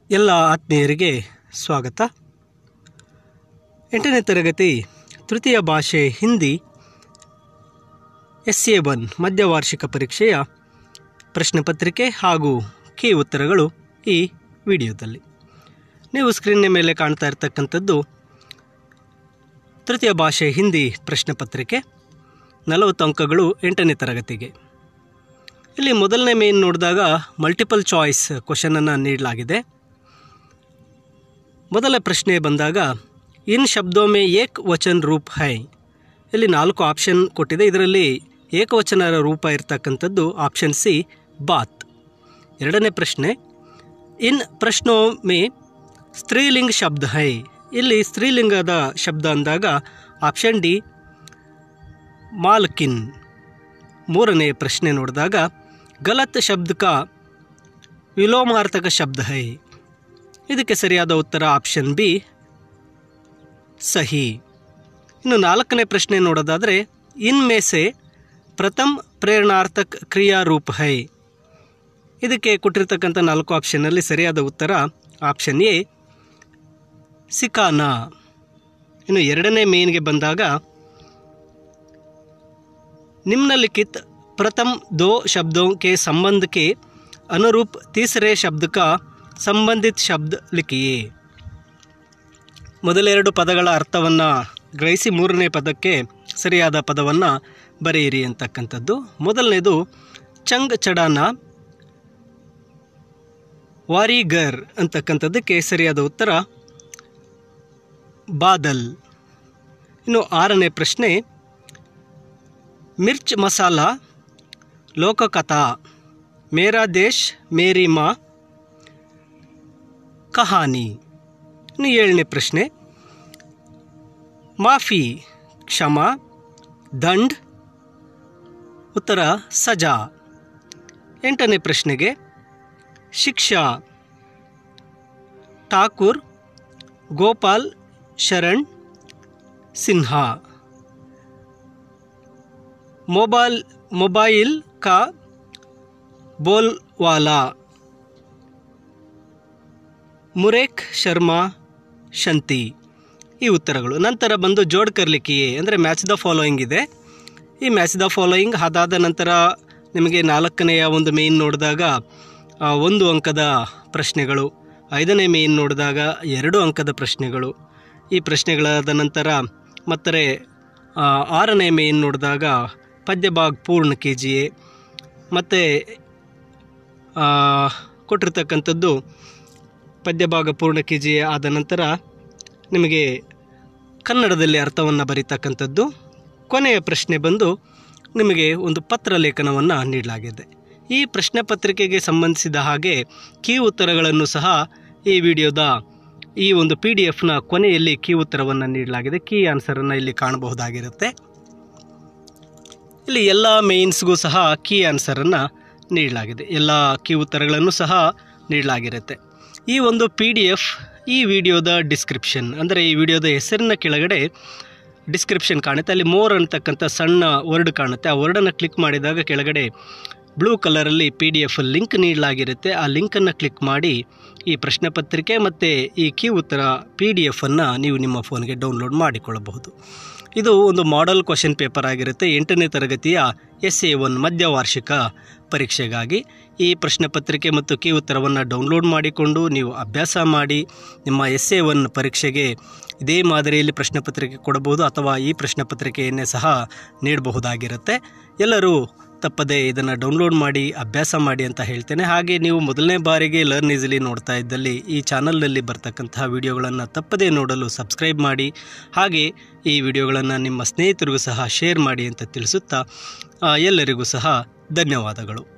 ಎಲ್ಲ ಆತ್ಮೀಯರಿಗೆ ಸ್ವಾಗತ ಎಂಟನೇ ತರಗತಿ ತೃತೀಯ ಭಾಷೆ ಹಿಂದಿ ಎಸ್ ಎ ಒನ್ ಮಧ್ಯವಾರ್ಷಿಕ ಪರೀಕ್ಷೆಯ ಪ್ರಶ್ನೆ ಪತ್ರಿಕೆ ಹಾಗೂ ಕೀ ಉತ್ತರಗಳು ಈ ವಿಡಿಯೋದಲ್ಲಿ ನೀವು ಸ್ಕ್ರೀನ್ನ ಮೇಲೆ ಕಾಣ್ತಾ ಇರ್ತಕ್ಕಂಥದ್ದು ತೃತೀಯ ಭಾಷೆ ಹಿಂದಿ ಪ್ರಶ್ನೆ ಪತ್ರಿಕೆ ನಲವತ್ತು ಅಂಕಗಳು ಎಂಟನೇ ತರಗತಿಗೆ ಇಲ್ಲಿ ಮೊದಲನೇ ಮೇನ್ ನೋಡಿದಾಗ ಮಲ್ಟಿಪಲ್ ಚಾಯ್ಸ್ ಕ್ವಶನನ್ನು ನೀಡಲಾಗಿದೆ ಮೊದಲ ಪ್ರಶ್ನೆ ಬಂದಾಗ ಇನ್ ಶಬ್ದೋ ಮೇ ಏಕ್ ವಚನ್ ರೂಪ್ ಹೈ ಇಲ್ಲಿ ನಾಲ್ಕು ಆಪ್ಷನ್ ಕೊಟ್ಟಿದೆ ಇದರಲ್ಲಿ ಏಕವಚನ ರೂಪ ಇರ್ತಕ್ಕಂಥದ್ದು ಆಪ್ಷನ್ ಸಿ ಬಾತ್ ಎರಡನೇ ಪ್ರಶ್ನೆ ಇನ್ ಪ್ರಶ್ನೋ ಮೇ ಸ್ತ್ರೀಲಿಂಗ ಶಬ್ದ ಹೈ ಇಲ್ಲಿ ಸ್ತ್ರೀಲಿಂಗದ ಶಬ್ದ ಅಂದಾಗ ಆಪ್ಷನ್ ಡಿ ಮಾಲ್ಕಿನ್ ಮೂರನೇ ಪ್ರಶ್ನೆ ನೋಡಿದಾಗ ಗಲತ್ ಶಬ್ದ ಕಾ ವಿಲೋಮಾರ್ಥಕ ಶಬ್ದ ಹೈ ಇದಕ್ಕೆ ಸರಿಯಾದ ಉತ್ತರ ಆಪ್ಷನ್ ಬಿ ಸಹಿ ಇನ್ನು ನಾಲ್ಕನೇ ಪ್ರಶ್ನೆ ನೋಡೋದಾದರೆ ಇನ್ ಮೇಸೆ ಪ್ರಥಮ್ ಪ್ರೇರಣಾರ್ಥಕ್ ಕ್ರಿಯಾ ರೂಪ ಹೈ ಇದಕ್ಕೆ ಕೊಟ್ಟಿರ್ತಕ್ಕಂಥ ನಾಲ್ಕು ಆಪ್ಷನ್ನಲ್ಲಿ ಸರಿಯಾದ ಉತ್ತರ ಆಪ್ಷನ್ ಎ ಸಿಕಾನಾ ಇನ್ನು ಎರಡನೇ ಮೇನ್ಗೆ ಬಂದಾಗ निम्नलिखित प्रथम दो शब्दों के संबंध के अनुरूप तीसरे शब्द का ಸಂಬಂಧಿತ ಶಬ್ದ ಲಿಖಿಯೇ ಮೊದಲೆರಡು ಪದಗಳ ಅರ್ಥವನ್ನು ಗ್ರಹಿಸಿ ಮೂರನೇ ಪದಕ್ಕೆ ಸರಿಯಾದ ಪದವನ್ನು ಬರೆಯಿರಿ ಅಂತಕ್ಕಂಥದ್ದು ಮೊದಲನೇದು ಚಂಗ್ ಚಡಾನ ವಾರಿಗರ್ ಅಂತಕ್ಕಂಥದ್ದಕ್ಕೆ ಸರಿಯಾದ ಉತ್ತರ ಬಾದಲ್ ಇನ್ನು ಆರನೇ ಪ್ರಶ್ನೆ ಮಿರ್ಚ್ ಮಸಾಲ ಲೋಕಕಥಾ ಮೇರಾ ದೇಶ್ ಮೇರಿ ಮಾ ಕಹಾನಿ ಇನ್ನು ಏಳನೇ ಪ್ರಶ್ನೆ ಮಾಫಿ ಕ್ಷಮ ದಂಡ್ ಉತ್ತರ ಸಜಾ ಎಂಟನೇ ಪ್ರಶ್ನೆಗೆ ಶಿಕ್ಷಾ ಠಾಕೂರ್ ಗೋಪಾಲ್ ಶರಣ್ ಸಿನ್ಹಾ मोबाइल मोबाइल का बोलवाला ಮುರೇಖ್ ಶರ್ಮಾ ಶಂತಿ ಈ ಉತ್ತರಗಳು ನಂತರ ಬಂದು ಜೋಡ್ ಕರ್ಲಿಕ್ಕಿಯೇ ಅಂದರೆ ಮ್ಯಾಚ್ ದ ಫಾಲೋಯಿಂಗ್ ಇದೆ ಈ ಮ್ಯಾಚ್ ದ ಫಾಲೋಯಿಂಗ್ ಅದಾದ ನಂತರ ನಿಮಗೆ ನಾಲ್ಕನೆಯ ಒಂದು ಮೇನ್ ನೋಡಿದಾಗ ಆ, ಒಂದು ಅಂಕದ ಪ್ರಶ್ನೆಗಳು ಐದನೇ ಮೇನ್ ನೋಡಿದಾಗ ಎರಡು ಅಂಕದ ಪ್ರಶ್ನೆಗಳು ಈ ಪ್ರಶ್ನೆಗಳಾದ ನಂತರ ಮತ್ತೆ ಆ, ಆರನೇ ಮೇನ್ ನೋಡಿದಾಗ ಪದ್ಯಭಾಗ್ ಪೂರ್ಣ ಕೆ ಜಿ ಎ ಮತ್ತು ಕೊಟ್ಟಿರ್ತಕ್ಕಂಥದ್ದು ಪದ್ಯಭಾಗ ಪೂರ್ಣ ಕೆ ಜಿ ಎ ಆದ ನಂತರ ನಿಮಗೆ ಕನ್ನಡದಲ್ಲಿ ಅರ್ಥವನ್ನು ಬರೀತಕ್ಕಂಥದ್ದು ಕೊನೆಯ ಪ್ರಶ್ನೆ ಬಂದು ನಿಮಗೆ ಒಂದು ಪತ್ರ ಲೇಖನವನ್ನು ನೀಡಲಾಗಿದೆ ಈ ಪ್ರಶ್ನೆ ಪತ್ರಿಕೆಗೆ ಸಂಬಂಧಿಸಿದ ಹಾಗೆ ಕೀ ಉತ್ತರಗಳನ್ನು ಸಹ ಈ ವಿಡಿಯೋದ ಈ ಒಂದು ಪಿ ಡಿ ಎಫ್ನ ಕೊನೆಯಲ್ಲಿ ಕೀ ಉತ್ತರವನ್ನು ನೀಡಲಾಗಿದೆ ಕೀ ಆನ್ಸರನ್ನು ಇಲ್ಲಿ ಕಾಣಬಹುದಾಗಿರುತ್ತೆ ಇಲ್ಲಿ ಎಲ್ಲ ಮೇನ್ಸ್ಗೂ ಸಹ ಕೀ ಆನ್ಸರನ್ನು ನೀಡಲಾಗಿದೆ ಎಲ್ಲ ಕೀ ಉತ್ತರಗಳನ್ನು ಸಹ ನೀಡಲಾಗಿರುತ್ತೆ ಈ ಒಂದು ಪಿ ಡಿ ಎಫ್ ಈ ವಿಡಿಯೋದ ಡಿಸ್ಕ್ರಿಪ್ಷನ್ ಅಂದರೆ ಈ ವಿಡಿಯೋದ ಹೆಸರಿನ ಕೆಳಗಡೆ ಡಿಸ್ಕ್ರಿಪ್ಷನ್ ಕಾಣುತ್ತೆ ಅಲ್ಲಿ ಮೋರ್ ಅಂತಕ್ಕಂಥ ಸಣ್ಣ ವರ್ಡ್ ಕಾಣುತ್ತೆ ಆ ವರ್ಡನ್ನು ಕ್ಲಿಕ್ ಮಾಡಿದಾಗ ಕೆಳಗಡೆ ಬ್ಲೂ ಕಲರಲ್ಲಿ ಪಿ ಡಿ ಎಫ್ ಲಿಂಕ್ ನೀಡಲಾಗಿರುತ್ತೆ ಆ ಲಿಂಕನ್ನು ಕ್ಲಿಕ್ ಮಾಡಿ ಈ ಪ್ರಶ್ನೆ ಪತ್ರಿಕೆ ಮತ್ತು ಈ ಕೀ ಉತ್ತರ ಪಿ ಡಿ ಎಫನ್ನು ನೀವು ನಿಮ್ಮ ಫೋನ್ಗೆ ಡೌನ್ಲೋಡ್ ಮಾಡಿಕೊಳ್ಳಬಹುದು ಇದು ಒಂದು ಮಾಡೆಲ್ ಕ್ವಶನ್ ಪೇಪರ್ ಆಗಿರುತ್ತೆ ಎಂಟನೇ ತರಗತಿಯ ಎಸ್ ಎ ಒನ್ ಮಧ್ಯವಾರ್ಷಿಕ ಪರೀಕ್ಷೆಗಾಗಿ ಈ ಪ್ರಶ್ನೆ ಪತ್ರಿಕೆ ಮತ್ತು ಕೀ ಉತ್ತರವನ್ನು ಡೌನ್ಲೋಡ್ ಮಾಡಿಕೊಂಡು ನೀವು ಅಭ್ಯಾಸ ಮಾಡಿ ನಿಮ್ಮ ಎಸ್ ಎ ಒನ್ ಪರೀಕ್ಷೆಗೆ ಇದೇ ಮಾದರಿಯಲ್ಲಿ ಪ್ರಶ್ನೆ ಪತ್ರಿಕೆ ಕೊಡಬಹುದು ಅಥವಾ ಈ ಪ್ರಶ್ನೆ ಪತ್ರಿಕೆಯನ್ನೇ ಸಹ ನೀಡಬಹುದಾಗಿರುತ್ತೆ ಎಲ್ಲರೂ ತಪ್ಪದೆ ಇದನ್ನು ಡೌನ್ಲೋಡ್ ಮಾಡಿ ಅಭ್ಯಾಸ ಮಾಡಿ ಅಂತ ಹೇಳ್ತೇನೆ ಹಾಗೆ ನೀವು ಮೊದಲನೇ ಬಾರಿಗೆ ಲರ್ನ್ ಈಸಿಲಿ ನೋಡ್ತಾ ಇದ್ದಲ್ಲಿ ಈ ಚಾನಲ್ನಲ್ಲಿ ಬರ್ತಕ್ಕಂತಹ ವಿಡಿಯೋಗಳನ್ನು ತಪ್ಪದೇ ನೋಡಲು ಸಬ್ಸ್ಕ್ರೈಬ್ ಮಾಡಿ ಹಾಗೆ ಈ ವಿಡಿಯೋಗಳನ್ನು ನಿಮ್ಮ ಸ್ನೇಹಿತರಿಗೂ ಸಹ ಶೇರ್ ಮಾಡಿ ಅಂತ ತಿಳಿಸುತ್ತಾ ಆ, ಎಲ್ಲರಿಗೂ ಸಹ ಧನ್ಯವಾದಗಳು